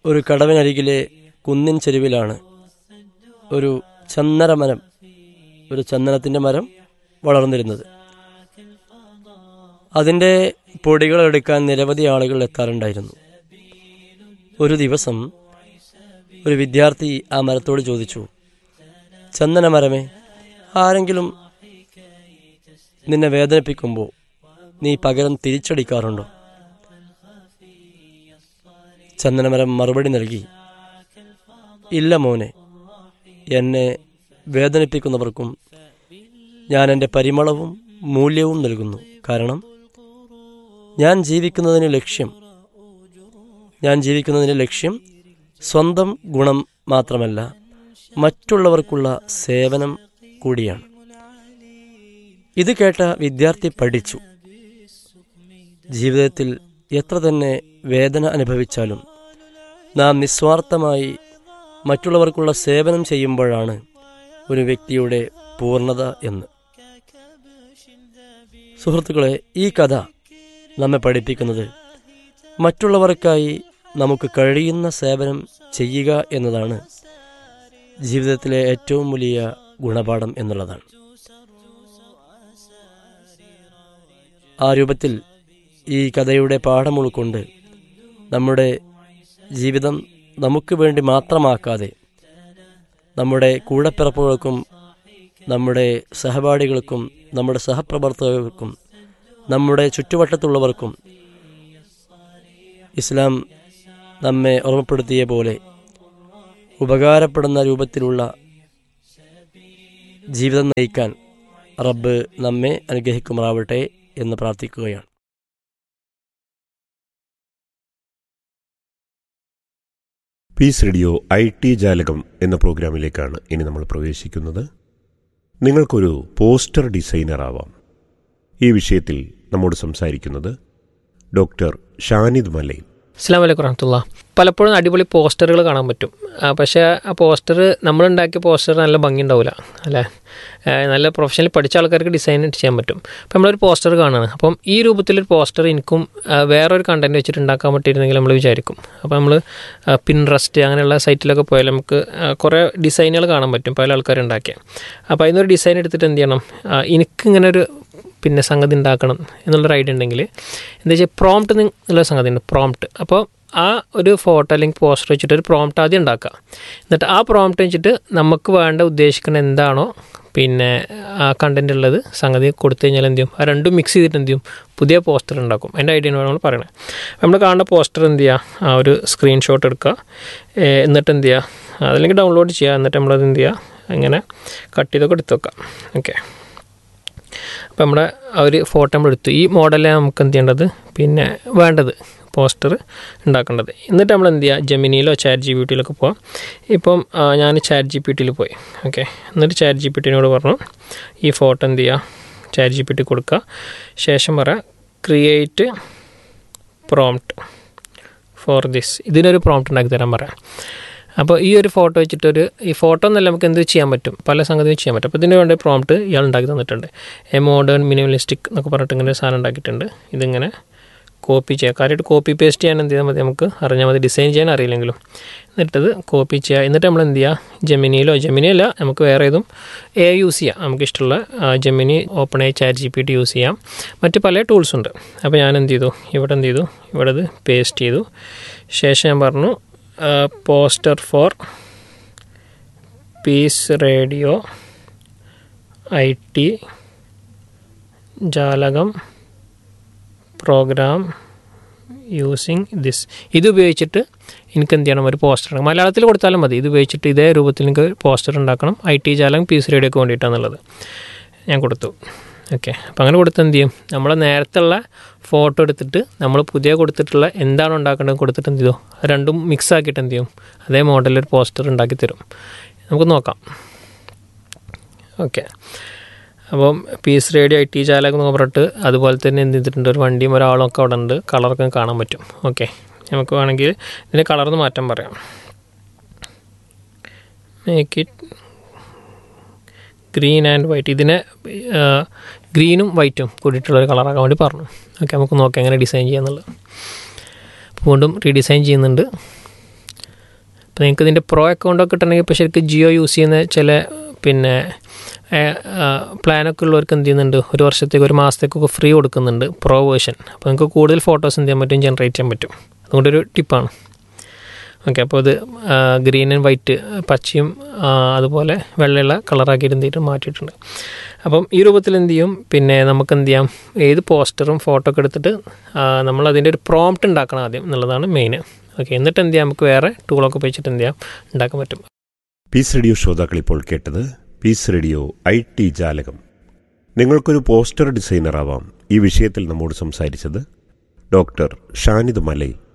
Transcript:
ഒരു കടവിനരികിലെ കുന്നിൻ ചെരുവിലാണ് ഒരു ചന്ദന മരം ഒരു ചന്ദനത്തിൻ്റെ മരം വളർന്നിരുന്നത് അതിൻ്റെ പൊടികൾ എടുക്കാൻ നിരവധി ആളുകൾ എത്താറുണ്ടായിരുന്നു ഒരു ദിവസം ഒരു വിദ്യാർത്ഥി ആ മരത്തോട് ചോദിച്ചു ചന്ദന മരമേ ആരെങ്കിലും നിന്നെ വേദനിപ്പിക്കുമ്പോൾ നീ പകരം തിരിച്ചടിക്കാറുണ്ടോ ചന്ദനമരം മറുപടി നൽകി ഇല്ല മോനെ എന്നെ വേദനിപ്പിക്കുന്നവർക്കും ഞാൻ എൻ്റെ പരിമളവും മൂല്യവും നൽകുന്നു കാരണം ഞാൻ ജീവിക്കുന്നതിന് ലക്ഷ്യം ഞാൻ ജീവിക്കുന്നതിന് ലക്ഷ്യം സ്വന്തം ഗുണം മാത്രമല്ല മറ്റുള്ളവർക്കുള്ള സേവനം കൂടിയാണ് ഇത് കേട്ട വിദ്യാർത്ഥി പഠിച്ചു ജീവിതത്തിൽ എത്ര തന്നെ വേദന അനുഭവിച്ചാലും നാം നിസ്വാർത്ഥമായി മറ്റുള്ളവർക്കുള്ള സേവനം ചെയ്യുമ്പോഴാണ് ഒരു വ്യക്തിയുടെ പൂർണ്ണത എന്ന് സുഹൃത്തുക്കളെ ഈ കഥ നമ്മെ പഠിപ്പിക്കുന്നത് മറ്റുള്ളവർക്കായി നമുക്ക് കഴിയുന്ന സേവനം ചെയ്യുക എന്നതാണ് ജീവിതത്തിലെ ഏറ്റവും വലിയ ഗുണപാഠം എന്നുള്ളതാണ് ആ രൂപത്തിൽ ഈ കഥയുടെ പാഠം ഉൾക്കൊണ്ട് നമ്മുടെ ജീവിതം നമുക്ക് വേണ്ടി മാത്രമാക്കാതെ നമ്മുടെ കൂടപ്പിറപ്പുകൾക്കും നമ്മുടെ സഹപാഠികൾക്കും നമ്മുടെ സഹപ്രവർത്തകർക്കും നമ്മുടെ ചുറ്റുവട്ടത്തുള്ളവർക്കും ഇസ്ലാം നമ്മെ ഓർമ്മപ്പെടുത്തിയ പോലെ ഉപകാരപ്പെടുന്ന രൂപത്തിലുള്ള ജീവിതം നയിക്കാൻ റബ്ബ് നമ്മെ അനുഗ്രഹിക്കുമാറാവട്ടെ എന്ന് പ്രാർത്ഥിക്കുകയാണ് പീസ് റേഡിയോ ഐ ടി ജാലകം എന്ന പ്രോഗ്രാമിലേക്കാണ് ഇനി നമ്മൾ പ്രവേശിക്കുന്നത് നിങ്ങൾക്കൊരു പോസ്റ്റർ ഡിസൈനർ ആവാം ഈ വിഷയത്തിൽ നമ്മോട് സംസാരിക്കുന്നത് ഡോക്ടർ ഷാനിദ് മലയിൽ അസ്സാം വലൈക്കും വറഹമത്തുള്ള പലപ്പോഴും അടിപൊളി പോസ്റ്ററുകൾ കാണാൻ പറ്റും ആ, പക്ഷേ ആ പോസ്റ്റർ നമ്മളുണ്ടാക്കിയ പോസ്റ്റർ നല്ല ഭംഗി ഉണ്ടാവില്ല അല്ലേ ആ, നല്ല പ്രൊഫഷണലി പഠിച്ച ആൾക്കാർക്ക് ഡിസൈൻ ചെയ്യാൻ പറ്റും അപ്പം നമ്മളൊരു പോസ്റ്റർ കാണുകയാണ് അപ്പം ഈ രൂപത്തിലൊരു പോസ്റ്റർ എനിക്കും ആ, വേറൊരു കണ്ടന്റ് വെച്ചിട്ട് ഉണ്ടാക്കാൻ പറ്റിയിരുന്നെങ്കിൽ നമ്മൾ വിചാരിക്കും അപ്പോൾ നമ്മൾ പിൻട്രസ്റ്റ് അങ്ങനെയുള്ള സൈറ്റിലൊക്കെ പോയാൽ നമുക്ക് ആ, കുറേ ഡിസൈനുകൾ കാണാൻ പറ്റും പല ആൾക്കാരുണ്ടാക്കിയ അപ്പോൾ അതിനൊരു ഡിസൈൻ എടുത്തിട്ട് എന്ത് ചെയ്യണം ആ, എനിക്കിങ്ങനെ ഒരു പിന്നെ സംഗതി ഉണ്ടാക്കണം എന്നുള്ളൊരു ഐഡിയ ഉണ്ടെങ്കിൽ എന്താ വെച്ചാൽ പ്രോംപ്റ്റ് എന്നുള്ള സംഗതി ഉണ്ട് പ്രോംപ്റ്റ് അപ്പോൾ ആ ഒരു ഫോട്ടോ അല്ലെങ്കിൽ പോസ്റ്റർ വെച്ചിട്ട് ഒരു പ്രോംപ്റ്റ് ആദ്യം ഉണ്ടാക്കുക എന്നിട്ട് ആ പ്രോംപ്റ്റ് വെച്ചിട്ട് നമുക്ക് വേണ്ട ഉദ്ദേശിക്കുന്ന എന്താണോ പിന്നെ ആ കണ്ടന്റ് ഉള്ളത് സംഗതി കൊടുത്തു കഴിഞ്ഞാൽ എന്ത് ചെയ്യും ആ രണ്ടും മിക്സ് ചെയ്തിട്ട് എന്ത് ചെയ്യും പുതിയ പോസ്റ്റർ ഉണ്ടാക്കും എൻ്റെ ഐഡിയ ആണ് നമ്മൾ പറയണത് നമ്മൾ കാണുന്ന പോസ്റ്റർ എന്ത് ചെയ്യുക ആ ഒരു സ്ക്രീൻഷോട്ട് എടുക്കുക ഏ, എന്നിട്ട് എന്ത് ചെയ്യുക അതല്ലെങ്കിൽ ഡൗൺലോഡ് ചെയ്യുക എന്നിട്ട് നമ്മളത് എന്ത് ചെയ്യുക അങ്ങനെ കട്ട് ചെയ്തൊക്കെ എടുത്ത് വെക്കാം ഓക്കെ അപ്പോൾ നമ്മുടെ ആ ഒരു ഫോട്ടോ നമ്മൾ എടുത്തു ഈ മോഡലാണ് നമുക്ക് എന്ത് ചെയ്യേണ്ടത് പിന്നെ വേണ്ടത് പോസ്റ്റർ ഉണ്ടാക്കേണ്ടത് എന്നിട്ട് നമ്മൾ എന്ത് ചെയ്യുക ജെമിനിയിലോ ചാറ്റ് ജി പി ടിയിലൊക്കെ പോവാം ഇപ്പം ആ, ഞാൻ ചാറ്റ് ജി പി ടിയിൽ പോയി ഓക്കെ എന്നിട്ട് ചാറ്റ് ജി പി ടിനോട് പറഞ്ഞു ഈ ഫോട്ടോ എന്ത് ചെയ്യുക ചാറ്റ് ജി പി ടി കൊടുക്കുക ശേഷം പറയാം ക്രിയേറ്റ് പ്രോംപ്റ്റ് ഫോർ ദിസ് ഇതിനൊരു പ്രോംപ്റ്റ് ഉണ്ടാക്കി തരാൻ പറയാം അപ്പോൾ ഈ ഒരു ഫോട്ടോ വെച്ചിട്ടൊരു ഈ ഫോട്ടോ എന്നല്ല നമുക്ക് എന്ത് ചെയ്യാൻ പറ്റും പല സംഗതിയും ചെയ്യാൻ പറ്റും അപ്പോൾ ഇതിന് വേണ്ട പ്രോംപ്റ്റ് ഇയാൾ ഉണ്ടാക്കി തന്നിട്ടുണ്ട് എ മോഡേൺ മിനിമലിസ്റ്റിക് എന്നൊക്കെ പറഞ്ഞിട്ട് ഇങ്ങനെ ഒരു സാധനം ഉണ്ടാക്കിയിട്ടുണ്ട് ഇതിങ്ങനെ കോപ്പി ചെയ്യുക കാര്യമായിട്ട് കോപ്പി പേസ്റ്റ് ചെയ്യാൻ എന്ത് ചെയ്താൽ മതി നമുക്ക് അറിഞ്ഞാൽ മതി ഡിസൈൻ ചെയ്യാൻ അറിയില്ലെങ്കിലും എന്നിട്ടത് കോപ്പി ചെയ്യുക എന്നിട്ട് നമ്മൾ എന്ത് ചെയ്യുക ജെമിനിയിലോ ജെമിനി അല്ല നമുക്ക് വേറെ ഏതും എ യൂസ് ചെയ്യാം നമുക്ക് ഇഷ്ടമുള്ള ആ, ജെമിനി ഓപ്പൺ ആയി chat G P T use ചെയ്യാം മറ്റ് പല ടൂൾസ് ഉണ്ട് അപ്പോൾ ഞാൻ എന്ത് ചെയ്തു ഇവിടെ എന്ത് ചെയ്തു ഇവിടെ ഇത് പേസ്റ്റ് ചെയ്തു ശേഷം ഞാൻ പറഞ്ഞു poster for peace radio I T Jalakam program using this ഇത് ഉപയോഗിച്ചിട്ട് എനിക്ക് എന്ത് ചെയ്യണം ഒരു പോസ്റ്റർ ഉണ്ടാക്കണം മലയാളത്തിൽ കൊടുത്താലും മതി ഇത് ഉപയോഗിച്ചിട്ട് ഇതേ രൂപത്തിൽ എനിക്ക് പോസ്റ്റർ ഉണ്ടാക്കണം ഐ ടി ജാലകം പീസ് റേഡിയോക്ക് വേണ്ടിയിട്ടാണെന്നുള്ളത് ഞാൻ കൊടുത്തു ഓക്കെ അപ്പോൾ അങ്ങനെ കൊടുത്ത് എന്ത് ചെയ്യും നമ്മൾ നേരത്തെ ഉള്ള ഫോട്ടോ എടുത്തിട്ട് നമ്മൾ പുതിയ കൊടുത്തിട്ടുള്ള എന്താണ് ഉണ്ടാക്കേണ്ടത് കൊടുത്തിട്ട് എന്ത് ചെയ്തു അത് രണ്ടും മിക്സ് ആക്കിയിട്ട് എന്ത് ചെയ്യും അതേ മോഡലിൽ ഒരു പോസ്റ്റർ ഉണ്ടാക്കി തരും നമുക്ക് നോക്കാം ഓക്കെ അപ്പം പീസ് റേഡിയോ ഐ ടി ചാലകം എന്ന് പറഞ്ഞിട്ട് അതുപോലെ തന്നെ എന്ത് ചെയ്തിട്ടുണ്ട് ഒരു വണ്ടിയും ഒരാളും ഒക്കെ അവിടെ ഉണ്ട് കളറൊക്കെ കാണാൻ പറ്റും ഓക്കെ നമുക്ക് വേണമെങ്കിൽ ഇതിൻ്റെ കളർന്ന് മാറ്റം പറയാം make it green and white ഇതിനെ ഗ്രീനും വൈറ്റും കൂടിയിട്ടുള്ള ഒരു കളറാക്കാൻ വേണ്ടി പറഞ്ഞു ഓക്കെ നമുക്ക് നോക്കാം എങ്ങനെ ഡിസൈൻ ചെയ്യാന്നുള്ളത് അപ്പോൾ വീണ്ടും റീഡിസൈൻ ചെയ്യുന്നുണ്ട് അപ്പോൾ നിങ്ങൾക്ക് ഇതിൻ്റെ പ്രോ അക്കൗണ്ടൊക്കെ കിട്ടണമെങ്കിൽ ഇപ്പോൾ ശരിക്കും ജിയോ യൂസ് ചെയ്യുന്ന ചില പിന്നെ പ്ലാനൊക്കെ ഉള്ളവർക്ക് എന്ത് ചെയ്യുന്നുണ്ട് ഒരു വർഷത്തേക്ക് ഒരു മാസത്തേക്കൊക്കെ ഫ്രീ കൊടുക്കുന്നുണ്ട് പ്രോ വേർഷൻ അപ്പോൾ നിങ്ങൾക്ക് കൂടുതൽ ഫോട്ടോസ് എന്ത് ചെയ്യാൻ പറ്റും ജനറേറ്റ് ചെയ്യാൻ പറ്റും അതുകൊണ്ടൊരു ടിപ്പാണ് ഓക്കെ അപ്പോൾ ഇത് ഗ്രീൻ ആൻഡ് വൈറ്റ് പച്ചയും ആ, അതുപോലെ വെള്ളയുള്ള കളറാക്കിയിട്ട് എന്തിട്ട് മാറ്റിയിട്ടുണ്ട് അപ്പം ഈ രൂപത്തിൽ എന്ത് ചെയ്യും പിന്നെ നമുക്ക് എന്ത് ചെയ്യാം ഏത് പോസ്റ്ററും ഫോട്ടോ ഒക്കെ എടുത്തിട്ട് ആ, നമ്മൾ അതിൻ്റെ ഒരു പ്രോംപ്റ്റ് ഉണ്ടാക്കണം ആദ്യം എന്നുള്ളതാണ് മെയിൻ ഓക്കെ എന്നിട്ട് എന്ത് ചെയ്യാം നമുക്ക് വേറെ ടൂളൊക്കെ ഉപയോഗിച്ചിട്ട് എന്ത് ചെയ്യാം ഉണ്ടാക്കാൻ പറ്റും പീസ് റേഡിയോ ശ്രോതാക്കൾ ഇപ്പോൾ കേട്ടത് പീസ് റേഡിയോ ഐ ടി ജാലകം നിങ്ങൾക്കൊരു പോസ്റ്റർ ഡിസൈനർ ആവാം ഈ വിഷയത്തിൽ നമ്മോട് സംസാരിച്ചത് ഡോക്ടർ ഷാനിദ് മലയിൽ